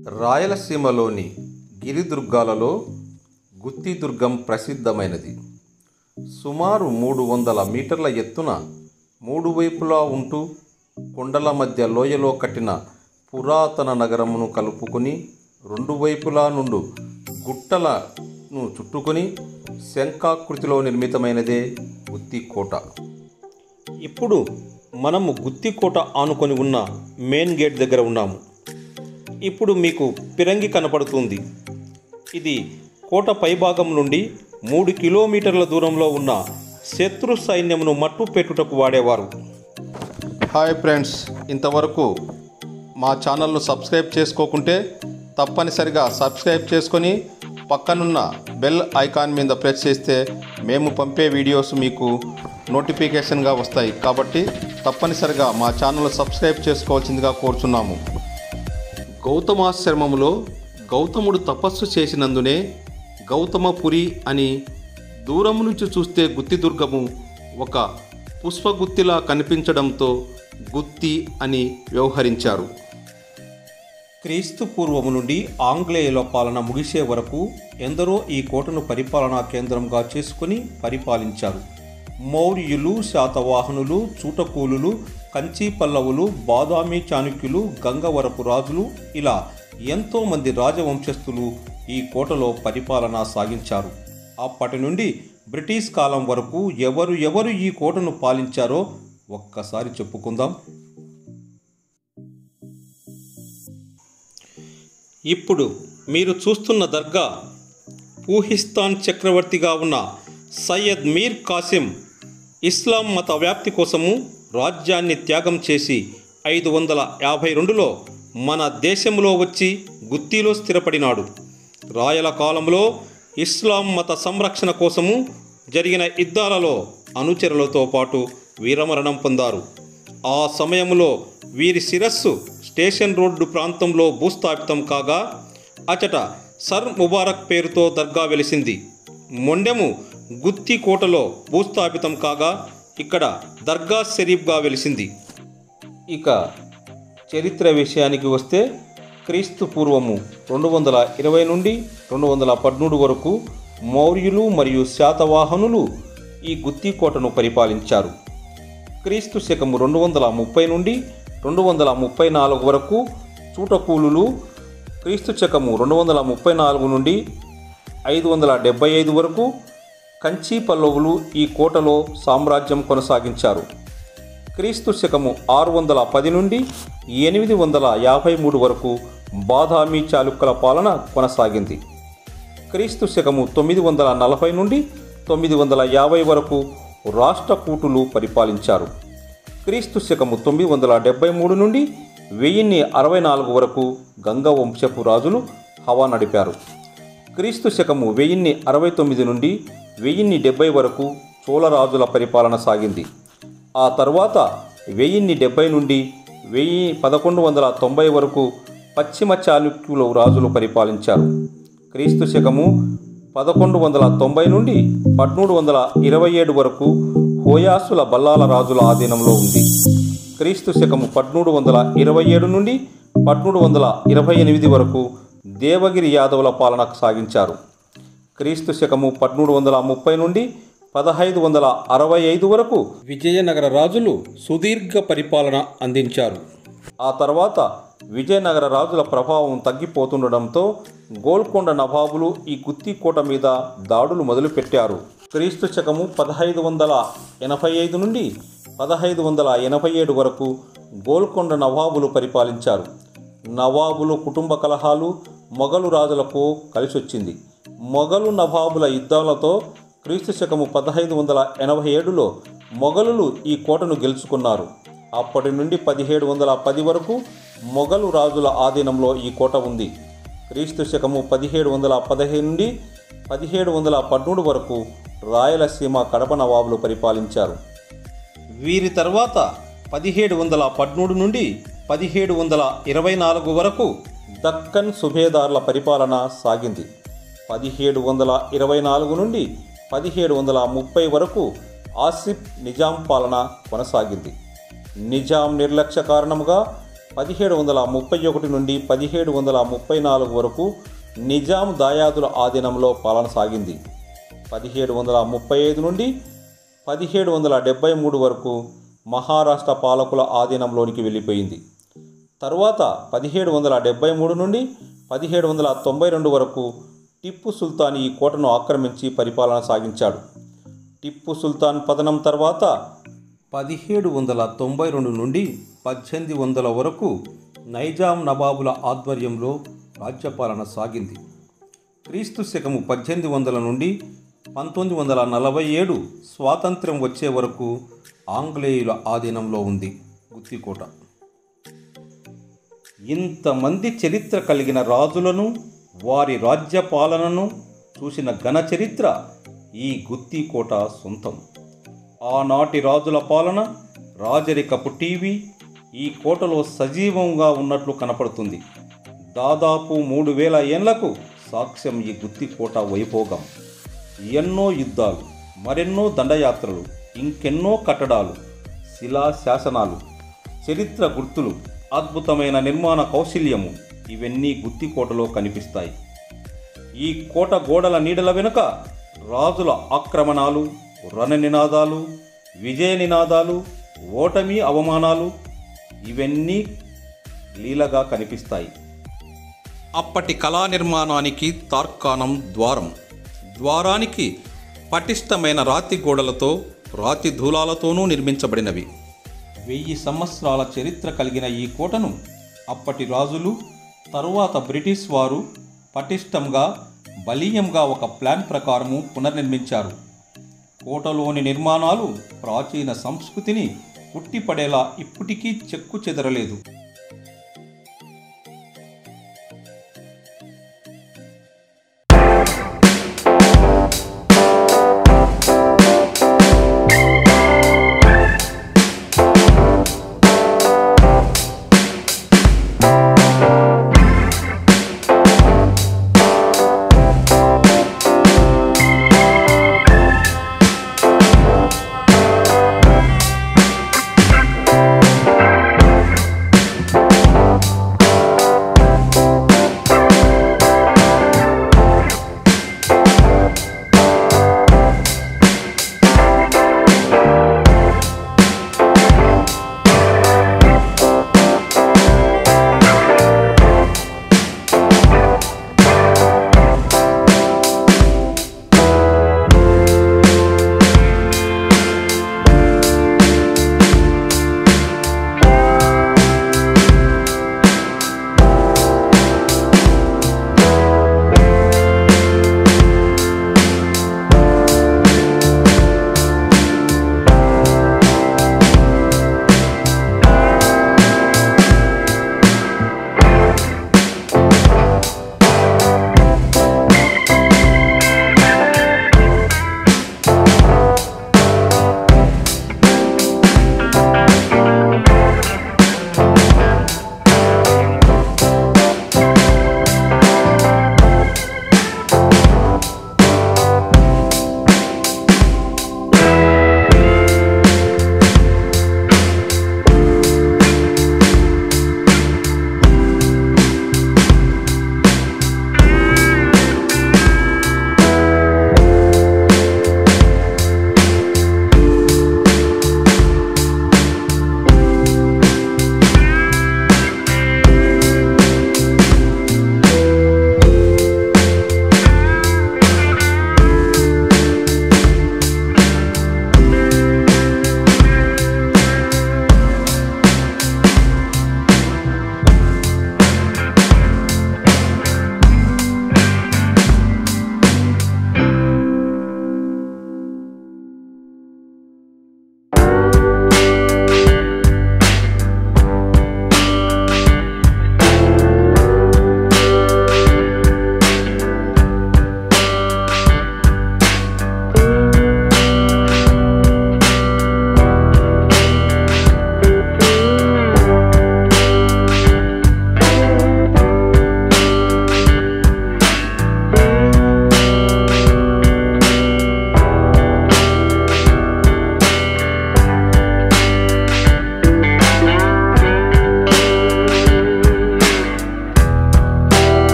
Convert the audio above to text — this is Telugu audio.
రాయలసీమలోని గిరిదుర్గాలలో గుత్తి దుర్గం ప్రసిద్ధమైనది సుమారు మూడు వందల మీటర్ల ఎత్తున మూడు వైపులా ఉంటూ కొండల మధ్య లోయలో కట్టిన పురాతన నగరమును కలుపుకొని రెండు వైపులా నుండు గుట్టలను చుట్టుకొని శంఖాకృతిలో నిర్మితమైనదే గుత్తి కోట ఇప్పుడు మనము గుత్తికోట ఆనుకొని ఉన్న మెయిన్ గేట్ దగ్గర ఉన్నాము ఇప్పుడు మీకు పిరంగి కనపడుతుంది ఇది కోట పైభాగం నుండి మూడు కిలోమీటర్ల దూరంలో ఉన్న శత్రు సైన్యమును మట్టు పెట్టుటకు వాడేవారు హాయ్ ఫ్రెండ్స్ ఇంతవరకు మా ఛానల్ను సబ్స్క్రైబ్ చేసుకోకుంటే తప్పనిసరిగా సబ్స్క్రైబ్ చేసుకొని పక్కనున్న బెల్ ఐకాన్ మీద ప్రెస్ చేస్తే మేము పంపే వీడియోస్ మీకు నోటిఫికేషన్గా వస్తాయి కాబట్టి తప్పనిసరిగా మా ఛానల్ సబ్స్క్రైబ్ చేసుకోవాల్సిందిగా కోరుచున్నాము గౌతమాశ్రమములో గౌతముడు తపస్సు చేసినందునే గౌతమపురి అని దూరం నుంచి చూస్తే గుత్తిదుర్గము ఒక పుష్పగుత్తిలా కనిపించడంతో గుత్తి అని వ్యవహరించారు క్రీస్తు పూర్వము నుండి ఆంగ్లేయుల పాలన ముగిసే వరకు ఎందరో ఈ కోటను పరిపాలనా కేంద్రంగా చేసుకుని పరిపాలించారు మౌర్యులు శాతవాహనులు చూటకూలులు కంచి పల్లవులు బాదామి చాణుక్యులు గంగవరపు రాజులు ఇలా ఎంతోమంది రాజవంశస్థులు ఈ కోటలో పరిపాలన సాగించారు అప్పటి నుండి బ్రిటిష్ కాలం వరకు ఎవరు ఎవరు ఈ కోటను పాలించారో ఒక్కసారి చెప్పుకుందాం ఇప్పుడు మీరు చూస్తున్న దర్గా పూహిస్తాన్ చక్రవర్తిగా ఉన్న సయ్యద్ మీర్ కాసిం ఇస్లాం మత వ్యాప్తి కోసము రాజ్యాన్ని త్యాగం చేసి ఐదు వందల యాభై రెండులో మన దేశంలో వచ్చి గుత్తిలో స్థిరపడినాడు రాయల కాలంలో ఇస్లాం మత సంరక్షణ కోసము జరిగిన యుద్ధాలలో అనుచరులతో పాటు వీరమరణం పొందారు ఆ సమయంలో వీరి శిరస్సు స్టేషన్ రోడ్డు ప్రాంతంలో భూస్థాపితం కాగా అచట సర్ ముబారక్ పేరుతో దర్గా వెలిసింది మొండెము గుత్తి కోటలో భూస్థాపితం కాగా ఇక్కడ దర్గా షరీఫ్గా వెలిసింది ఇక చరిత్ర విషయానికి వస్తే క్రీస్తు పూర్వము రెండు వందల ఇరవై నుండి రెండు వందల పద్మూడు వరకు మౌర్యులు మరియు శాతవాహనులు ఈ గుత్తి కోటను పరిపాలించారు క్రీస్తు శకము రెండు వందల ముప్పై నుండి రెండు వందల ముప్పై నాలుగు వరకు చూటకూలులు క్రీస్తు శకము రెండు వందల ముప్పై నాలుగు నుండి ఐదు వందల డెబ్బై ఐదు వరకు కంచి పల్లవులు ఈ కోటలో సామ్రాజ్యం కొనసాగించారు క్రీస్తు శకము ఆరు వందల పది నుండి ఎనిమిది వందల యాభై మూడు వరకు బాదామి చాళుక్యుల పాలన కొనసాగింది క్రీస్తు శకము తొమ్మిది వందల నలభై నుండి తొమ్మిది వందల యాభై వరకు రాష్ట్రకూటులు పరిపాలించారు క్రీస్తు శకము తొమ్మిది వందల డెబ్బై మూడు నుండి వెయ్యిన్ని అరవై నాలుగు వరకు గంగ వంశపు రాజులు హవా నడిపారు క్రీస్తు శకము వెయ్యిన్ని అరవై తొమ్మిది నుండి వెయ్యిన్ని డెబ్బై వరకు చోళరాజుల పరిపాలన సాగింది ఆ తర్వాత వెయ్యిన్ని డెబ్బై నుండి వెయ్యి పదకొండు వందల తొంభై వరకు పశ్చిమ చాళుక్యుల రాజులు పరిపాలించారు క్రీస్తు శకము పదకొండు వందల తొంభై నుండి పదమూడు వందల ఇరవై ఏడు వరకు హోయాసుల బల్లాల రాజుల ఆధీనంలో ఉంది క్రీస్తు శకము పదమూడు వందల ఇరవై ఏడు నుండి పదమూడు వందల ఇరవై ఎనిమిది వరకు దేవగిరి యాదవుల పాలన సాగించారు క్రీస్తు శకము పదమూడు వందల ముప్పై నుండి పదహైదు వందల అరవై ఐదు వరకు విజయనగర రాజులు సుదీర్ఘ పరిపాలన అందించారు ఆ తర్వాత విజయనగర రాజుల ప్రభావం తగ్గిపోతుండడంతో గోల్కొండ నవాబులు ఈ గుత్తి కోట మీద దాడులు మొదలుపెట్టారు క్రీస్తు శకము పదహైదు వందల ఎనభై ఐదు నుండి పదహైదు వందల ఎనభై ఏడు వరకు గోల్కొండ నవాబులు పరిపాలించారు నవాబులు కుటుంబ కలహాలు మొఘలు రాజులకు కలిసొచ్చింది మొఘలు నవాబుల యుద్ధాలతో క్రీస్తు శకము పదహైదు వందల ఎనభై ఏడులో మొఘలులు ఈ కోటను గెలుచుకున్నారు అప్పటి నుండి పదిహేడు వందల పది వరకు మొఘలు రాజుల ఆధీనంలో ఈ కోట ఉంది క్రీస్తు శకము పదిహేడు వందల పదిహేను నుండి పదిహేడు వందల పదమూడు వరకు రాయలసీమ కడప నవాబులు పరిపాలించారు వీరి తర్వాత పదిహేడు వందల పదమూడు నుండి పదిహేడు వందల ఇరవై నాలుగు వరకు దక్కన్ సుబేదార్ల పరిపాలన సాగింది పదిహేడు వందల ఇరవై నాలుగు నుండి పదిహేడు వందల ముప్పై వరకు ఆసిఫ్ నిజాం పాలన కొనసాగింది నిజాం నిర్లక్ష్య కారణముగా పదిహేడు వందల ముప్పై ఒకటి నుండి పదిహేడు వందల ముప్పై నాలుగు వరకు నిజాం దాయాదుల ఆధీనంలో పాలన సాగింది పదిహేడు వందల ముప్పై ఐదు నుండి పదిహేడు వందల డెబ్బై మూడు వరకు మహారాష్ట్ర పాలకుల ఆధీనంలోనికి వెళ్ళిపోయింది తరువాత పదిహేడు వందల డెబ్బై మూడు నుండి పదిహేడు వందల తొంభై రెండు వరకు టిప్పు సుల్తాన్ ఈ కోటను ఆక్రమించి పరిపాలన సాగించాడు టిప్పు సుల్తాన్ పతనం తర్వాత పదిహేడు వందల తొంభై రెండు నుండి పద్దెనిమిది వందల వరకు నైజాం నవాబుల ఆధ్వర్యంలో రాజ్యపాలన సాగింది క్రీస్తు శకము పద్దెనిమిది వందల నుండి పంతొమ్మిది వందల నలభై ఏడు స్వాతంత్ర్యం వచ్చే వరకు ఆంగ్లేయుల ఆధీనంలో ఉంది గుత్తికోట ఇంతమంది చరిత్ర కలిగిన రాజులను వారి రాజ్య పాలనను చూసిన ఘన చరిత్ర ఈ గుత్తికోట సొంతం ఆనాటి రాజుల పాలన రాజరికపు టీవీ ఈ కోటలో సజీవంగా ఉన్నట్లు కనపడుతుంది దాదాపు మూడు వేల ఏళ్లకు సాక్ష్యం ఈ గుత్తికోట వైభోగం ఎన్నో యుద్ధాలు మరెన్నో దండయాత్రలు ఇంకెన్నో కట్టడాలు శిలా శాసనాలు చరిత్ర గుర్తులు అద్భుతమైన నిర్మాణ కౌశల్యము ఇవన్నీ గుత్తికోటలో కనిపిస్తాయి ఈ కోట గోడల నీడల వెనుక రాజుల ఆక్రమణాలు రణ నినాదాలు విజయ నినాదాలు ఓటమి అవమానాలు ఇవన్నీ లీలగా కనిపిస్తాయి అప్పటి కళా నిర్మాణానికి తార్కాణం ద్వారం ద్వారానికి పటిష్టమైన రాతి గోడలతో రాతి ధూలాలతోనూ నిర్మించబడినవి వెయ్యి సంవత్సరాల చరిత్ర కలిగిన ఈ కోటను అప్పటి రాజులు తరువాత బ్రిటిష్ వారు పటిష్టంగా బలీయంగా ఒక ప్లాన్ ప్రకారము పునర్నిర్మించారు కోటలోని నిర్మాణాలు ప్రాచీన సంస్కృతిని పుట్టిపడేలా ఇప్పటికీ చెక్కు చెదరలేదు